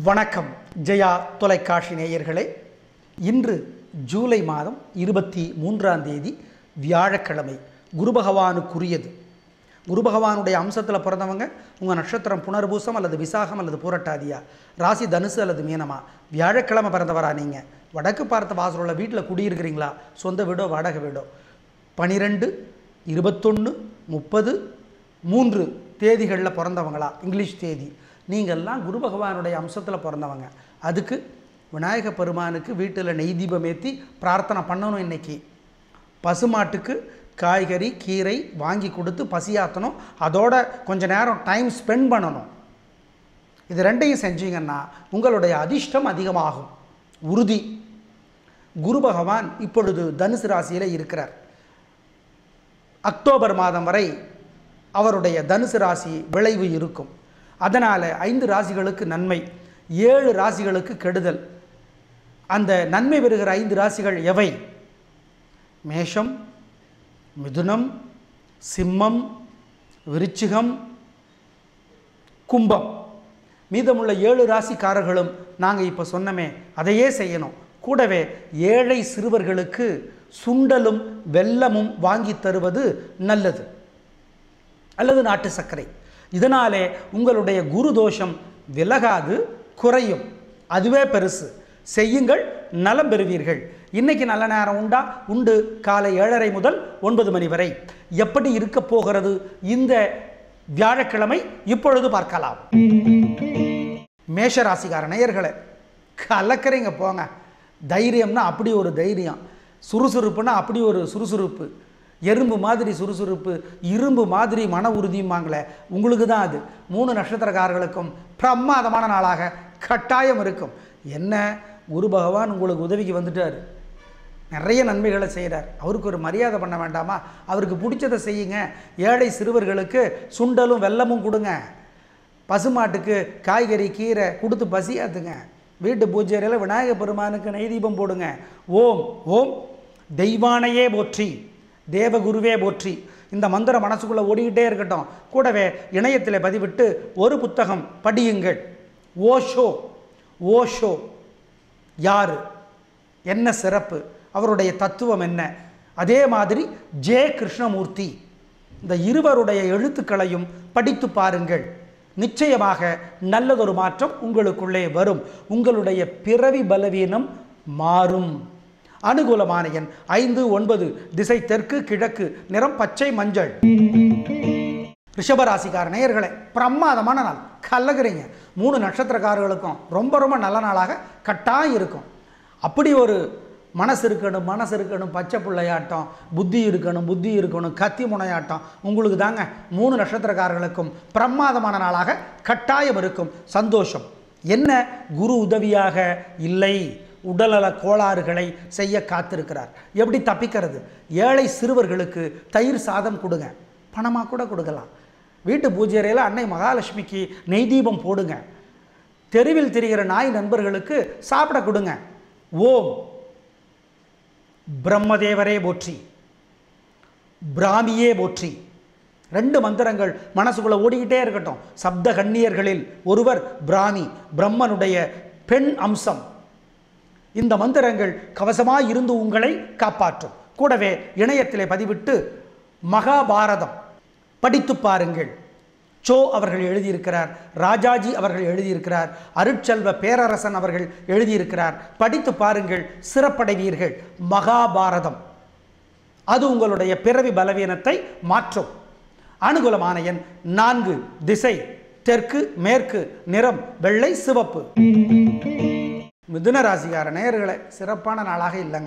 வணக்கம் ஜெயா தொலைக்காட்சி நேயர்களே இன்று ஜூலை மாதம் இருபத்தி மூன்றாம் தேதி வியாழக்கிழமை குரு பகவானுக்குரியது குரு பகவானுடைய அம்சத்தில் பிறந்தவங்க உங்கள் நட்சத்திரம் புனர்பூசம் அல்லது விசாகம் அல்லது பூரட்டாதியா ராசி தனுசு அல்லது மீனமா வியாழக்கிழமை பிறந்தவரா நீங்கள் வடக்கு பார்த்த வாசலுள்ள வீட்டில் குடியிருக்கிறீங்களா சொந்த வீடோ வாடகை வீடோ பனிரெண்டு இருபத்தொன்று முப்பது மூன்று தேதிகளில் பிறந்தவங்களா இங்கிலீஷ் தேதி நீங்கள்லாம் குரு பகவானுடைய அம்சத்தில் பிறந்தவங்க அதுக்கு விநாயக பெருமானுக்கு வீட்டில் நெய் தீபம் ஏற்றி பிரார்த்தனை பண்ணணும் இன்னைக்கு பசுமாட்டுக்கு காய்கறி கீரை வாங்கி கொடுத்து பசியாற்றணும் அதோட கொஞ்ச நேரம் டைம் ஸ்பெண்ட் பண்ணணும் இது ரெண்டையும் செஞ்சீங்கன்னா உங்களுடைய அதிர்ஷ்டம் அதிகமாகும் உறுதி குரு பகவான் இப்பொழுது தனுசு ராசியில் இருக்கிறார் அக்டோபர் மாதம் வரை அவருடைய தனுசு ராசி விளைவு இருக்கும் அதனால் ஐந்து ராசிகளுக்கு நன்மை ஏழு ராசிகளுக்கு கெடுதல் அந்த நன்மை பெறுகிற ஐந்து ராசிகள் எவை மேஷம் மிதுனம் சிம்மம் விருச்சிகம் கும்பம் மீதமுள்ள ஏழு ராசிக்காரர்களும் நாங்கள் இப்போ சொன்னமே அதையே செய்யணும் கூடவே ஏழை சிறுவர்களுக்கு சுண்டலும் வெல்லமும் வாங்கி தருவது நல்லது அல்லது நாட்டு சர்க்கரை இதனாலே உங்களுடைய குரு தோஷம் விலகாது குறையும் அதுவே பெருசு செய்யுங்கள் நலம் பெறுவீர்கள் இன்னைக்கு நல்ல நேரம் உண்டா உண்டு காலை ஏழரை முதல் ஒன்பது மணி வரை எப்படி இருக்க போகிறது இந்த வியாழக்கிழமை இப்பொழுது பார்க்கலாம் மேஷராசிக்கார நேயர்களே கலக்கிறீங்க போங்க தைரியம்னா அப்படி ஒரு தைரியம் சுறுசுறுப்புனா அப்படி ஒரு சுறுசுறுப்பு எறும்பு மாதிரி சுறுசுறுப்பு இரும்பு மாதிரி மன உறுதியுமாங்களே உங்களுக்கு தான் அது மூணு நட்சத்திரக்காரர்களுக்கும் பிரமாதமான நாளாக கட்டாயம் இருக்கும் என்ன குரு பகவான் உங்களுக்கு உதவிக்கு வந்துட்டார் நிறைய நன்மைகளை செய்கிறார் அவருக்கு ஒரு மரியாதை பண்ண வேண்டாமா அவருக்கு பிடிச்சதை செய்யுங்க ஏழை சிறுவர்களுக்கு சுண்டலும் வெல்லமும் கொடுங்க பசுமாட்டுக்கு காய்கறி கீரை கொடுத்து பசியாத்துங்க வீட்டு பூஜை அறையில் விநாயக பெருமானுக்கு நெய் தீபம் போடுங்க ஓம் ஓம் தெய்வானையே போற்றி தேவகுருவே போற்றி இந்த மந்திரம் மனசுக்குள்ளே ஓடிக்கிட்டே இருக்கட்டும் கூடவே இணையத்தில் பதிவிட்டு ஒரு புத்தகம் படியுங்கள் ஓஷோ ஓஷோ யார் என்ன சிறப்பு அவருடைய தத்துவம் என்ன அதே மாதிரி ஜே கிருஷ்ணமூர்த்தி இந்த இருவருடைய எழுத்துக்களையும் படித்து பாருங்கள் நிச்சயமாக நல்லதொரு மாற்றம் உங்களுக்குள்ளே வரும் உங்களுடைய பிறவி பலவீனம் மாறும் அனுகூலமான எண் ஐந்து ஒன்பது திசை தெற்கு கிழக்கு நிறம் பச்சை மஞ்சள் ரிஷபராசிக்கார நேயர்களே பிரமாதமான நாள் கல்லகிறீங்க மூணு நட்சத்திரக்காரர்களுக்கும் ரொம்ப ரொம்ப நல்ல நாளாக கட்டாயம் இருக்கும் அப்படி ஒரு மனசு இருக்கணும் மனசு இருக்கணும் பச்சை பிள்ளையாட்டம் புத்தி இருக்கணும் புத்தி இருக்கணும் கத்தி முனையாட்டம் உங்களுக்கு தாங்க மூணு நட்சத்திரக்காரர்களுக்கும் பிரமாதமான நாளாக கட்டாயம் இருக்கும் சந்தோஷம் என்ன குரு உதவியாக இல்லை உடல்நல கோளாறுகளை செய்ய காத்திருக்கிறார் எப்படி தப்பிக்கிறது ஏழை சிறுவர்களுக்கு தயிர் சாதம் கொடுங்க பணமாக கூட கொடுக்கலாம் வீட்டு பூஜை அறையில் அன்னை மகாலட்சுமிக்கு நெய் தீபம் போடுங்க தெருவில் திரிகிற நாய் நண்பர்களுக்கு சாப்பிட கொடுங்க ஓம் பிரம்மதேவரே போற்றி பிராமியே போற்றி ரெண்டு மந்திரங்கள் மனசுக்குள்ள ஓடிக்கிட்டே இருக்கட்டும் சப்த கண்ணியர்களில் ஒருவர் பிராமி பிரம்மனுடைய பெண் அம்சம் இந்த மந்திரங்கள் கவசமாய் இருந்து உங்களை காப்பாற்றும் கூடவே இணையத்திலே பதிவிட்டு மகாபாரதம் படித்து பாருங்கள் சோ அவர்கள் எழுதியிருக்கிறார் ராஜாஜி அவர்கள் எழுதியிருக்கிறார் அருட்செல்வ பேரரசன் அவர்கள் எழுதியிருக்கிறார் படித்து பாருங்கள் சிறப்படைவீர்கள் மகாபாரதம் அது உங்களுடைய பிறவி பலவீனத்தை மாற்றும் அனுகூலமான எண் நான்கு திசை தெற்கு மேற்கு நிறம் வெள்ளை சிவப்பு மிதுன ராசிக்கார நேயர்களே சிறப்பான நாளாக இல்லைங்க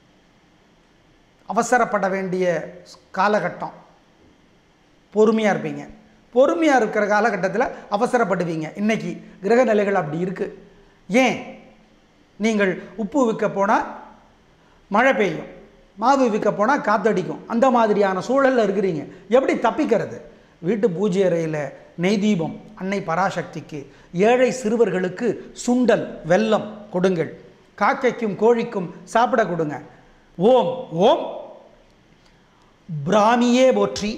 அவசரப்பட வேண்டிய காலகட்டம் பொறுமையாக இருப்பீங்க பொறுமையாக இருக்கிற காலகட்டத்தில் அவசரப்படுவீங்க இன்னைக்கு கிரக நிலைகள் அப்படி இருக்குது ஏன் நீங்கள் உப்பு விற்க போனால் மழை பெய்யும் மாவு விற்க போனால் காத்தடிக்கும் அந்த மாதிரியான சூழலில் இருக்கிறீங்க எப்படி தப்பிக்கிறது வீட்டு பூஜை அறையில் நெய் தீபம் அன்னை பராசக்திக்கு ஏழை சிறுவர்களுக்கு சுண்டல் வெல்லம் கொடுங்கள் காக்கைக்கும் கோழிக்கும் சாப்பிட கொடுங்க ஓம் ஓம் பிராமியே போற்றி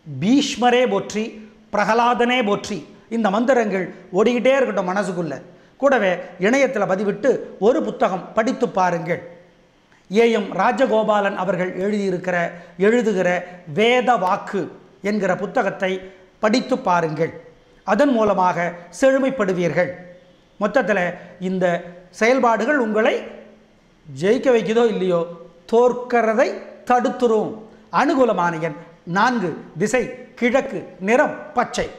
பீஷ்மரே போற்றி பிரகலாதனே போற்றி இந்த மந்திரங்கள் ஓடிக்கிட்டே இருக்கட்டும் மனசுக்குள்ள கூடவே இணையத்தில் பதிவிட்டு ஒரு புத்தகம் படித்து பாருங்கள் ஏஎம் ராஜகோபாலன் அவர்கள் எழுதியிருக்கிற எழுதுகிற வேத வாக்கு என்கிற புத்தகத்தை படித்து பாருங்கள் அதன் மூலமாக செழுமைப்படுவீர்கள் மொத்தத்தில் இந்த செயல்பாடுகள் உங்களை ஜெயிக்க வைக்குதோ இல்லையோ தோற்கிறதை தடுத்துரும் அனுகூலமான எண் நான்கு திசை கிழக்கு நிறம் பச்சை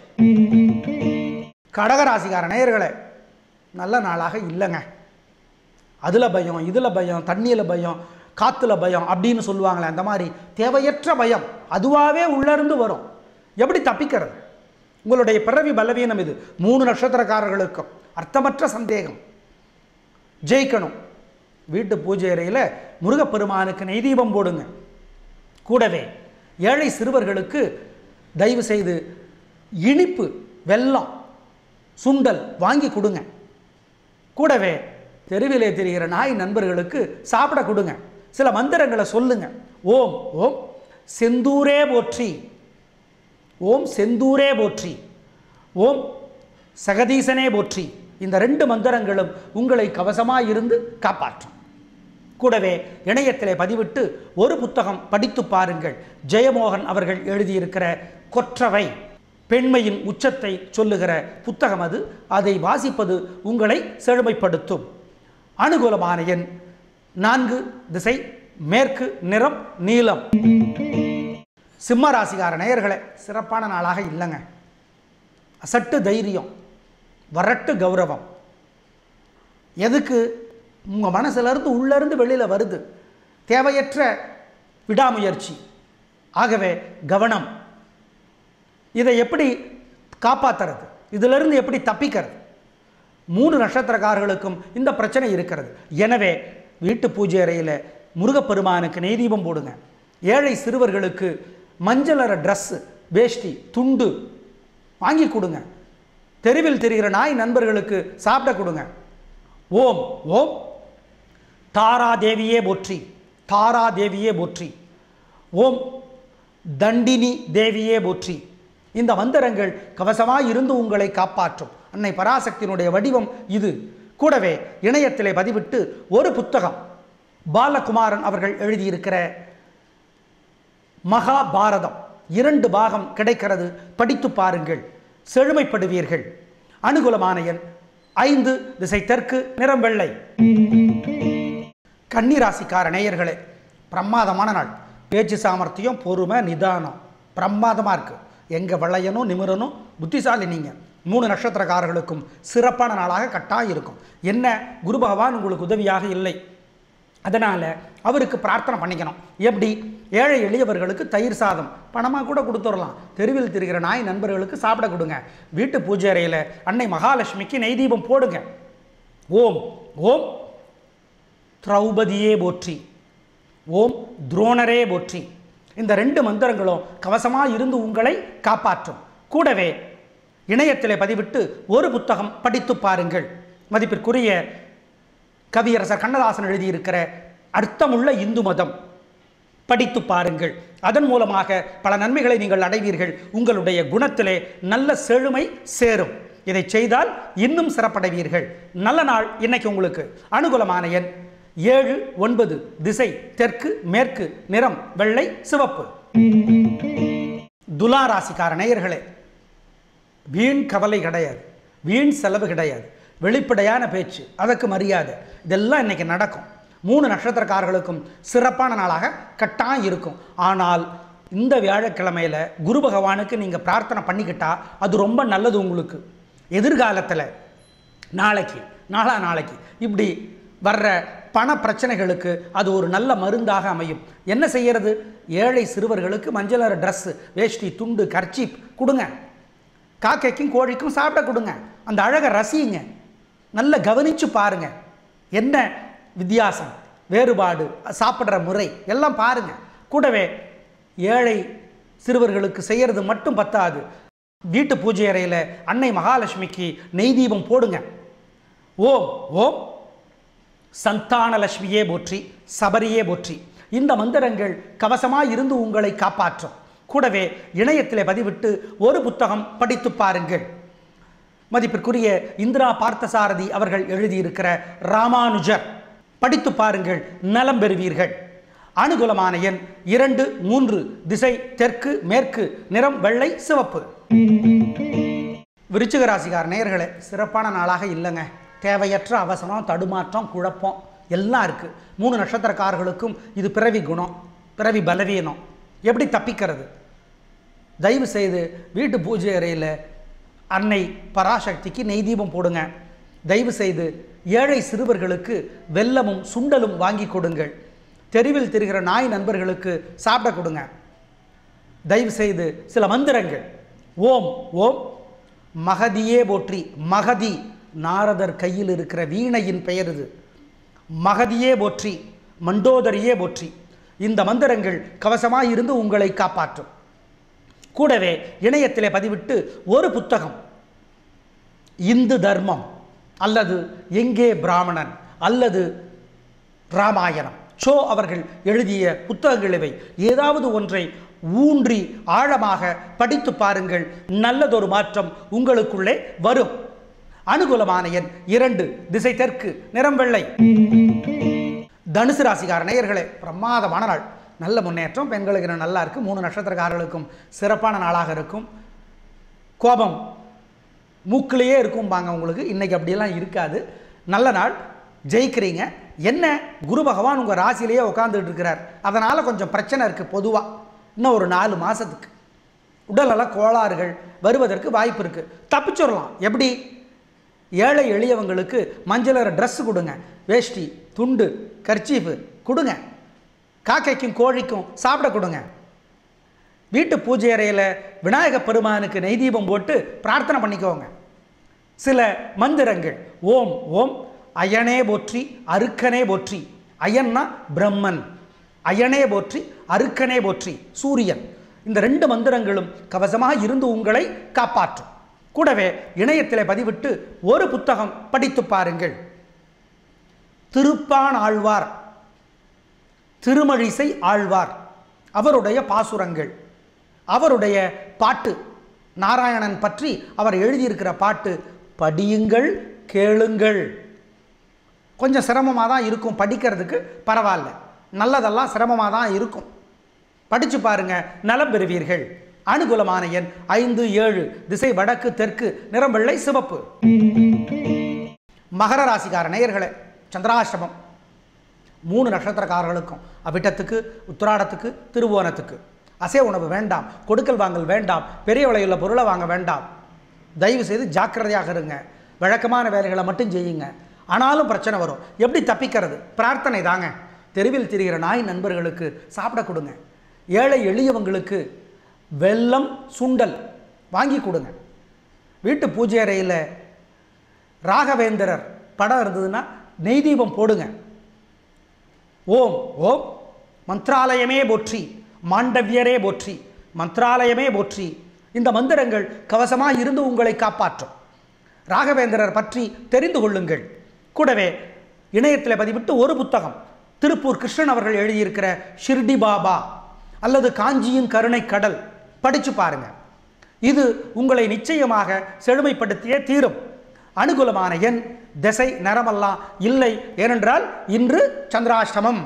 கடகராசிக்கார நேயர்களே நல்ல நாளாக இல்லைங்க அதில் பயம் இதில் பயம் தண்ணியில் பயம் காற்றுல பயம் அப்படின்னு சொல்லுவாங்களே அந்த மாதிரி தேவையற்ற பயம் அதுவாகவே உள்ளிருந்து வரும் எப்படி தப்பிக்கிறது உங்களுடைய பிறவி பலவீனம் இது மூணு நட்சத்திரக்காரர்களுக்கும் அர்த்தமற்ற சந்தேகம் ஜெயிக்கணும் வீட்டு பூஜை அறையில் முருகப்பெருமானுக்கு நெய் தீபம் போடுங்க கூடவே ஏழை சிறுவர்களுக்கு தயவு செய்து இனிப்பு வெல்லம் சுண்டல் வாங்கி கொடுங்க கூடவே தெருவிலே தெரிகிற நாய் நண்பர்களுக்கு சாப்பிட கொடுங்க சில மந்திரங்களை சொல்லுங்க ஓம் ஓம் செந்தூரே போற்றி ஓம் செந்தூரே போற்றி ஓம் சகதீசனே போற்றி இந்த ரெண்டு மந்திரங்களும் உங்களை கவசமாக இருந்து காப்பாற்றும் கூடவே இணையத்திலே பதிவிட்டு ஒரு புத்தகம் படித்து பாருங்கள் ஜெயமோகன் அவர்கள் எழுதியிருக்கிற கொற்றவை பெண்மையின் உச்சத்தை சொல்லுகிற புத்தகம் அது அதை வாசிப்பது உங்களை செழுமைப்படுத்தும் அனுகூலமான எண் நான்கு திசை மேற்கு நிறம் நீலம் சிம்ம ராசிகார நேயர்களே சிறப்பான நாளாக இல்லைங்க அசட்டு தைரியம் வரட்டு கௌரவம் எதுக்கு உங்கள் மனசுலேருந்து உள்ளேருந்து வெளியில் வருது தேவையற்ற விடாமுயற்சி ஆகவே கவனம் இதை எப்படி காப்பாற்றுறது இதிலிருந்து எப்படி தப்பிக்கிறது மூணு நட்சத்திரக்காரர்களுக்கும் இந்த பிரச்சனை இருக்கிறது எனவே வீட்டு பூஜை அறையில் முருகப்பெருமானுக்கு நெய் தீபம் போடுங்க ஏழை சிறுவர்களுக்கு மஞ்சளர ட்ரெஸ்ஸு வேஷ்டி துண்டு வாங்கி கொடுங்க தெருவில் தெரிகிற நாய் நண்பர்களுக்கு சாப்பிட கொடுங்க ஓம் ஓம் தாரா தேவியே போற்றி தாரா தேவியே போற்றி ஓம் தண்டினி தேவியே போற்றி இந்த மந்திரங்கள் கவசமாய் இருந்து உங்களை காப்பாற்றும் அன்னை பராசக்தியினுடைய வடிவம் இது கூடவே இணையத்திலே பதிவிட்டு ஒரு புத்தகம் பாலகுமாரன் அவர்கள் எழுதியிருக்கிற மகாபாரதம் இரண்டு பாகம் கிடைக்கிறது படித்து பாருங்கள் செழுமைப்படுவீர்கள் அனுகூலமான எண் ஐந்து திசை தெற்கு நிறம் வெள்ளை கன்னிராசிக்கார நேயர்களே பிரமாதமான நாள் பேச்சு சாமர்த்தியம் பொறுமை நிதானம் பிரமாதமாக இருக்குது எங்கே விளையணும் நிமிரணும் புத்திசாலி நீங்கள் மூணு நட்சத்திரக்காரர்களுக்கும் சிறப்பான நாளாக கட்டாயம் இருக்கும் என்ன குரு பகவான் உங்களுக்கு உதவியாக இல்லை அதனால் அவருக்கு பிரார்த்தனை பண்ணிக்கணும் எப்படி ஏழை எளியவர்களுக்கு தயிர் சாதம் பணமாக கூட கொடுத்துடலாம் தெருவில் திரிகிற நாய் நண்பர்களுக்கு சாப்பிட கொடுங்க வீட்டு பூஜை அறையில் அன்னை மகாலட்சுமிக்கு நெய் தீபம் போடுங்க ஓம் ஓம் திரௌபதியே போற்றி ஓம் துரோணரே போற்றி இந்த ரெண்டு மந்திரங்களும் கவசமாக இருந்து உங்களை காப்பாற்றும் கூடவே இணையத்திலே பதிவிட்டு ஒரு புத்தகம் படித்து பாருங்கள் மதிப்பிற்குரிய கவியரசர் கண்ணதாசன் எழுதியிருக்கிற அர்த்தமுள்ள இந்து மதம் படித்து பாருங்கள் அதன் மூலமாக பல நன்மைகளை நீங்கள் அடைவீர்கள் உங்களுடைய குணத்திலே நல்ல செழுமை சேரும் இதை செய்தால் இன்னும் சிறப்படைவீர்கள் நல்ல நாள் இன்னைக்கு உங்களுக்கு அனுகூலமான எண் ஏழு ஒன்பது திசை தெற்கு மேற்கு நிறம் வெள்ளை சிவப்பு துலா ராசிக்கார நேயர்களே வீண் கவலை கிடையாது வீண் செலவு கிடையாது வெளிப்படையான பேச்சு அதற்கு மரியாதை இதெல்லாம் இன்னைக்கு நடக்கும் மூணு நட்சத்திரக்காரர்களுக்கும் சிறப்பான நாளாக கட்டாயம் இருக்கும் ஆனால் இந்த வியாழக்கிழமையில் குரு பகவானுக்கு நீங்கள் பிரார்த்தனை பண்ணிக்கிட்டா அது ரொம்ப நல்லது உங்களுக்கு எதிர்காலத்தில் நாளைக்கு நாளா நாளைக்கு இப்படி வர்ற பண பிரச்சனைகளுக்கு அது ஒரு நல்ல மருந்தாக அமையும் என்ன செய்யறது ஏழை சிறுவர்களுக்கு மஞ்சளர ட்ரெஸ்ஸு வேஷ்டி துண்டு கர்ச்சீப் கொடுங்க காக்கைக்கும் கோழிக்கும் சாப்பிட கொடுங்க அந்த அழகை ரசியுங்க நல்ல கவனித்து பாருங்க என்ன வித்தியாசம் வேறுபாடு சாப்பிட்ற முறை எல்லாம் பாருங்க கூடவே ஏழை சிறுவர்களுக்கு செய்யறது மட்டும் பத்தாது வீட்டு பூஜை அறையில் அன்னை மகாலட்சுமிக்கு நெய் தீபம் போடுங்க ஓம் ஓம் சந்தானலட்சுமியே போற்றி சபரியே போற்றி இந்த மந்திரங்கள் கவசமாய் இருந்து உங்களை காப்பாற்றும் கூடவே இணையத்திலே பதிவிட்டு ஒரு புத்தகம் படித்து பாருங்கள் மதிப்பிற்குரிய இந்திரா பார்த்தசாரதி அவர்கள் எழுதியிருக்கிற ராமானுஜர் படித்து பாருங்கள் நலம் பெறுவீர்கள் அனுகூலமான எண் இரண்டு மூன்று திசை தெற்கு மேற்கு நிறம் வெள்ளை சிவப்பு விருச்சிக ராசிக்கார நேயர்களே சிறப்பான நாளாக இல்லைங்க தேவையற்ற அவசரம் தடுமாற்றம் குழப்பம் எல்லாம் இருக்குது மூணு நட்சத்திரக்காரர்களுக்கும் இது பிறவி குணம் பிறவி பலவீனம் எப்படி தப்பிக்கிறது தயவு செய்து வீட்டு பூஜை அறையில் அன்னை பராசக்திக்கு நெய் தீபம் போடுங்க தயவு செய்து ஏழை சிறுவர்களுக்கு வெல்லமும் சுண்டலும் வாங்கி கொடுங்கள் தெருவில் திரிகிற நாய் நண்பர்களுக்கு சாப்பிட கொடுங்க தயவு செய்து சில மந்திரங்கள் ஓம் ஓம் மகதியே போற்றி மகதி நாரதர் கையில் இருக்கிற வீணையின் பெயர் இது மகதியே போற்றி மண்டோதரியே போற்றி இந்த மந்திரங்கள் கவசமாய் இருந்து உங்களை காப்பாற்றும் கூடவே இணையத்திலே பதிவிட்டு ஒரு புத்தகம் இந்து தர்மம் அல்லது எங்கே பிராமணன் அல்லது ராமாயணம் ஷோ அவர்கள் எழுதிய புத்தகங்கள் இவை ஏதாவது ஒன்றை ஊன்றி ஆழமாக படித்து பாருங்கள் நல்லதொரு மாற்றம் உங்களுக்குள்ளே வரும் அனுகூலமான எண் இரண்டு திசை தெற்கு நிறம் வெள்ளை தனுசு ராசிக்கார நேயர்களே பிரமாதமான நாள் நல்ல முன்னேற்றம் பெண்களுக்கு இன்னும் நல்லா இருக்குது மூணு நட்சத்திரக்காரர்களுக்கும் சிறப்பான நாளாக இருக்கும் கோபம் மூக்கிலேயே இருக்கும்பாங்க உங்களுக்கு இன்றைக்கி அப்படியெல்லாம் இருக்காது நல்ல நாள் ஜெயிக்கிறீங்க என்ன குரு பகவான் உங்கள் ராசியிலேயே உட்காந்துட்டு இருக்கிறார் அதனால் கொஞ்சம் பிரச்சனை இருக்குது பொதுவாக இன்னும் ஒரு நாலு மாதத்துக்கு உடலெல்லாம் கோளாறுகள் வருவதற்கு வாய்ப்பு இருக்குது தப்பிச்சிடலாம் எப்படி ஏழை எளியவங்களுக்கு மஞ்சளர ட்ரெஸ் கொடுங்க வேஷ்டி துண்டு கர்ச்சீஃபு கொடுங்க காக்கைக்கும் கோழிக்கும் சாப்பிட கொடுங்க வீட்டு பூஜை அறையில் விநாயக பெருமானுக்கு நெய் தீபம் போட்டு பிரார்த்தனை பண்ணிக்கோங்க சில மந்திரங்கள் ஓம் ஓம் அயனே போற்றி அருக்கனே போற்றி அயன்னா பிரம்மன் அயனே போற்றி அருக்கனே போற்றி சூரியன் இந்த ரெண்டு மந்திரங்களும் கவசமாக இருந்து உங்களை காப்பாற்றும் கூடவே இணையத்தில் பதிவிட்டு ஒரு புத்தகம் படித்து பாருங்கள் திருப்பான் ஆழ்வார் திருமழிசை ஆழ்வார் அவருடைய பாசுரங்கள் அவருடைய பாட்டு நாராயணன் பற்றி அவர் எழுதியிருக்கிற பாட்டு படியுங்கள் கேளுங்கள் கொஞ்சம் சிரமமாக தான் இருக்கும் படிக்கிறதுக்கு பரவாயில்ல நல்லதெல்லாம் சிரமமாக தான் இருக்கும் படித்து பாருங்க நலம் பெறுவீர்கள் அனுகூலமான எண் ஐந்து ஏழு திசை வடக்கு தெற்கு நிறம் வெள்ளை சிவப்பு மகர ராசிக்கார நேயர்களே சந்திராஷ்டமம் மூணு நட்சத்திரக்காரர்களுக்கும் அவிட்டத்துக்கு உத்திராடத்துக்கு திருவோணத்துக்கு அசை உணவு வேண்டாம் கொடுக்கல் வாங்கல் வேண்டாம் பெரிய விலையுள்ள பொருளை வாங்க வேண்டாம் தயவு செய்து ஜாக்கிரதையாக இருங்க வழக்கமான வேலைகளை மட்டும் செய்யுங்க ஆனாலும் பிரச்சனை வரும் எப்படி தப்பிக்கிறது பிரார்த்தனை தாங்க தெருவில் திரிகிற நாய் நண்பர்களுக்கு சாப்பிட கொடுங்க ஏழை எளியவங்களுக்கு வெல்லம் சுண்டல் வாங்கி கொடுங்க வீட்டு பூஜை அறையில் ராகவேந்திரர் படம் இருந்ததுன்னா நெய் தீபம் போடுங்க ஓம் ஓம் மந்த்ராலயமே போற்றி மாண்டவியரே போற்றி மந்த்ராலயமே போற்றி இந்த மந்திரங்கள் கவசமாக இருந்து உங்களை காப்பாற்றும் ராகவேந்திரர் பற்றி தெரிந்து கொள்ளுங்கள் கூடவே இணையத்தில் பதிவிட்டு ஒரு புத்தகம் திருப்பூர் கிருஷ்ணன் அவர்கள் எழுதியிருக்கிற ஷிர்டி பாபா அல்லது காஞ்சியின் கருணை கடல் படித்து பாருங்க இது உங்களை நிச்சயமாக செழுமைப்படுத்தியே தீரும் அனுகூலமான எண் திசை நரமெல்லாம் இல்லை ஏனென்றால் இன்று சந்திராஷ்டமம்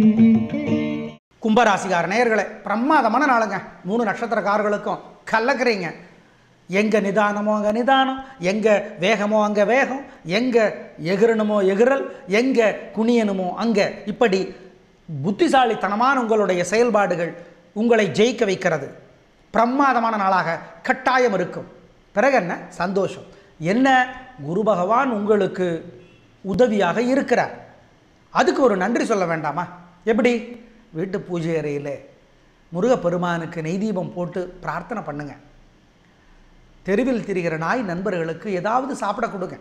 கும்பராசிகார நேயர்களே பிரமாதமான நாளுங்க மூணு நட்சத்திரக்காரர்களுக்கும் கலக்கிறீங்க எங்கே நிதானமோ அங்கே நிதானம் எங்கே வேகமோ அங்கே வேகம் எங்கே எகிரணுமோ எகிரல் எங்கே குனியணுமோ அங்கே இப்படி புத்திசாலித்தனமான உங்களுடைய செயல்பாடுகள் உங்களை ஜெயிக்க வைக்கிறது பிரமாதமான நாளாக கட்டாயம் இருக்கும் பிறகு என்ன சந்தோஷம் என்ன குரு பகவான் உங்களுக்கு உதவியாக இருக்கிறார் அதுக்கு ஒரு நன்றி சொல்ல வேண்டாமா எப்படி வீட்டு பூஜை அறையில் முருகப்பெருமானுக்கு நெய் தீபம் போட்டு பிரார்த்தனை பண்ணுங்க தெருவில் திரிகிற நாய் நண்பர்களுக்கு ஏதாவது சாப்பிட கொடுங்க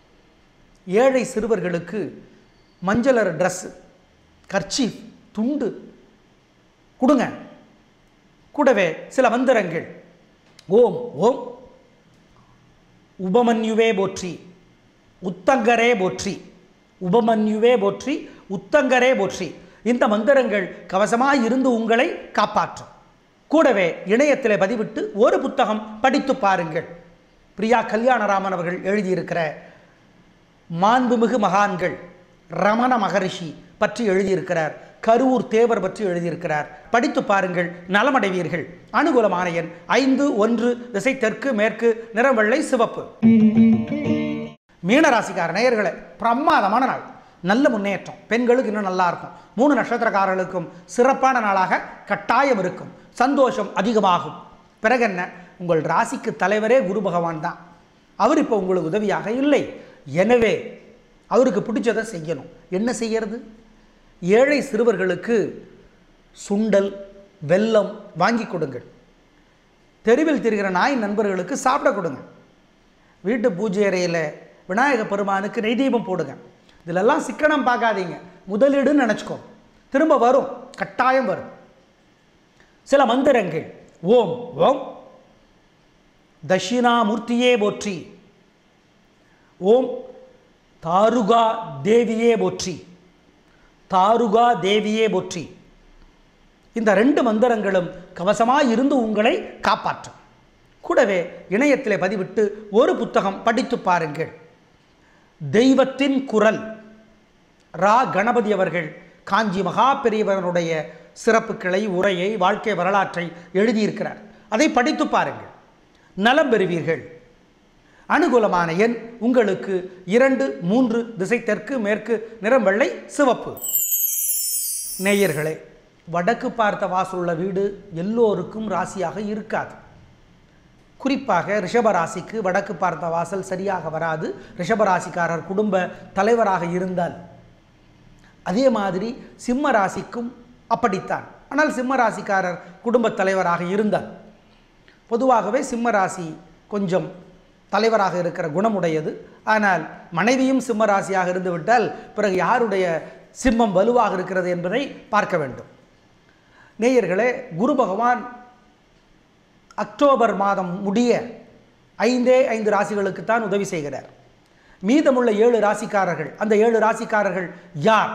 ஏழை சிறுவர்களுக்கு மஞ்சளர் ட்ரெஸ்ஸு கர்ச்சீஃப் துண்டு கொடுங்க கூடவே சில மந்திரங்கள் ஓம் ஓம் உபமன்யுவே போற்றி உத்தங்கரே போற்றி உபமன்யுவே போற்றி உத்தங்கரே போற்றி இந்த மந்திரங்கள் கவசமாய் இருந்து உங்களை காப்பாற்றும் கூடவே இணையத்தில் பதிவிட்டு ஒரு புத்தகம் படித்து பாருங்கள் பிரியா கல்யாணராமன் அவர்கள் எழுதியிருக்கிற மாண்புமிகு மகான்கள் ரமண மகரிஷி பற்றி எழுதியிருக்கிறார் கருவூர் தேவர் பற்றி எழுதியிருக்கிறார் படித்து பாருங்கள் நலமடைவீர்கள் அனுகூலமான எண் ஐந்து ஒன்று திசை தெற்கு மேற்கு நிறம் வெள்ளை சிவப்பு மீனராசிக்கார நேயர்களே பிரமாதமான நாள் நல்ல முன்னேற்றம் பெண்களுக்கு இன்னும் நல்லா இருக்கும் மூணு நட்சத்திரக்காரர்களுக்கும் சிறப்பான நாளாக கட்டாயம் இருக்கும் சந்தோஷம் அதிகமாகும் பிறகு என்ன உங்கள் ராசிக்கு தலைவரே குரு பகவான் தான் அவர் இப்போ உங்களுக்கு உதவியாக இல்லை எனவே அவருக்கு பிடிச்சதை செய்யணும் என்ன செய்யறது ஏழை சிறுவர்களுக்கு சுண்டல் வெல்லம் வாங்கி கொடுங்கள் தெருவில் திரிகிற நாய் நண்பர்களுக்கு சாப்பிட கொடுங்க வீட்டு பூஜை அறையில் விநாயக பெருமானுக்கு நெய் தீபம் போடுங்க இதிலெல்லாம் சிக்கனம் பார்க்காதீங்க முதலீடுன்னு நினச்சிக்கோ திரும்ப வரும் கட்டாயம் வரும் சில மந்திரங்கள் ஓம் ஓம் தட்சிணாமூர்த்தியே போற்றி ஓம் தாருகா தேவியே போற்றி தாருகா தேவியே போற்றி இந்த ரெண்டு மந்திரங்களும் கவசமாய் இருந்து உங்களை காப்பாற்றும் கூடவே இணையத்திலே பதிவிட்டு ஒரு புத்தகம் படித்து பாருங்கள் தெய்வத்தின் குரல் ரா கணபதி அவர்கள் காஞ்சி மகா பெரியவனுடைய சிறப்புகளை உரையை வாழ்க்கை வரலாற்றை எழுதியிருக்கிறார் அதை படித்து பாருங்கள் நலம் பெறுவீர்கள் அனுகூலமான எண் உங்களுக்கு இரண்டு மூன்று திசை தெற்கு மேற்கு நிறம் வெள்ளை சிவப்பு நேயர்களே வடக்கு பார்த்த வாசல் உள்ள வீடு எல்லோருக்கும் ராசியாக இருக்காது குறிப்பாக ரிஷபராசிக்கு வடக்கு பார்த்த வாசல் சரியாக வராது ரிஷபராசிக்காரர் குடும்ப தலைவராக இருந்தால் அதே மாதிரி சிம்ம ராசிக்கும் அப்படித்தான் ஆனால் சிம்ம ராசிக்காரர் குடும்பத் தலைவராக இருந்தால் பொதுவாகவே சிம்ம ராசி கொஞ்சம் தலைவராக இருக்கிற குணமுடையது ஆனால் மனைவியும் சிம்ம ராசியாக இருந்துவிட்டால் பிறகு யாருடைய சிம்மம் வலுவாக இருக்கிறது என்பதை பார்க்க வேண்டும் நேயர்களே குரு பகவான் அக்டோபர் மாதம் முடிய ஐந்தே ஐந்து ராசிகளுக்குத்தான் உதவி செய்கிறார் மீதமுள்ள ஏழு ராசிக்காரர்கள் அந்த ஏழு ராசிக்காரர்கள் யார்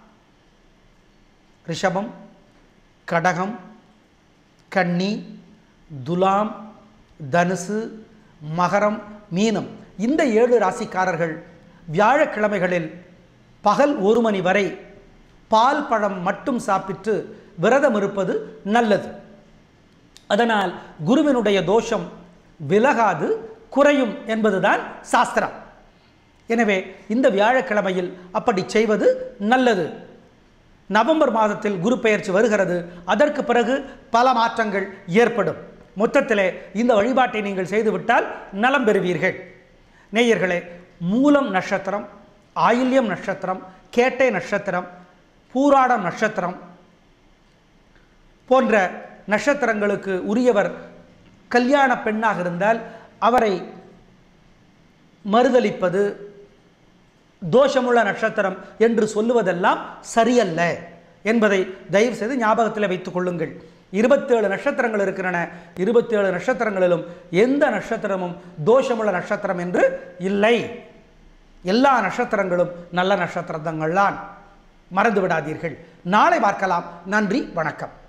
ரிஷபம் கடகம் கன்னி துலாம் தனுசு மகரம் மீனம் இந்த ஏழு ராசிக்காரர்கள் வியாழக்கிழமைகளில் பகல் ஒரு மணி வரை பால் பழம் மட்டும் சாப்பிட்டு விரதம் இருப்பது நல்லது அதனால் குருவினுடைய தோஷம் விலகாது குறையும் என்பதுதான் சாஸ்திரம் எனவே இந்த வியாழக்கிழமையில் அப்படி செய்வது நல்லது நவம்பர் மாதத்தில் குரு பெயர்ச்சி வருகிறது அதற்கு பிறகு பல மாற்றங்கள் ஏற்படும் மொத்தத்திலே இந்த வழிபாட்டை நீங்கள் செய்துவிட்டால் நலம் பெறுவீர்கள் நேயர்களே மூலம் நட்சத்திரம் ஆயில்யம் நட்சத்திரம் கேட்டை நட்சத்திரம் பூராடம் நட்சத்திரம் போன்ற நட்சத்திரங்களுக்கு உரியவர் கல்யாண பெண்ணாக இருந்தால் அவரை மறுதலிப்பது தோஷமுள்ள நட்சத்திரம் என்று சொல்லுவதெல்லாம் சரியல்ல என்பதை தயவு செய்து ஞாபகத்தில் வைத்துக் கொள்ளுங்கள் இருபத்தேழு நட்சத்திரங்கள் இருக்கின்றன இருபத்தேழு நட்சத்திரங்களிலும் எந்த நட்சத்திரமும் தோஷமுள்ள நட்சத்திரம் என்று இல்லை எல்லா நட்சத்திரங்களும் நல்ல நட்சத்திரங்கள்தான் மறந்து விடாதீர்கள் நாளை பார்க்கலாம் நன்றி வணக்கம்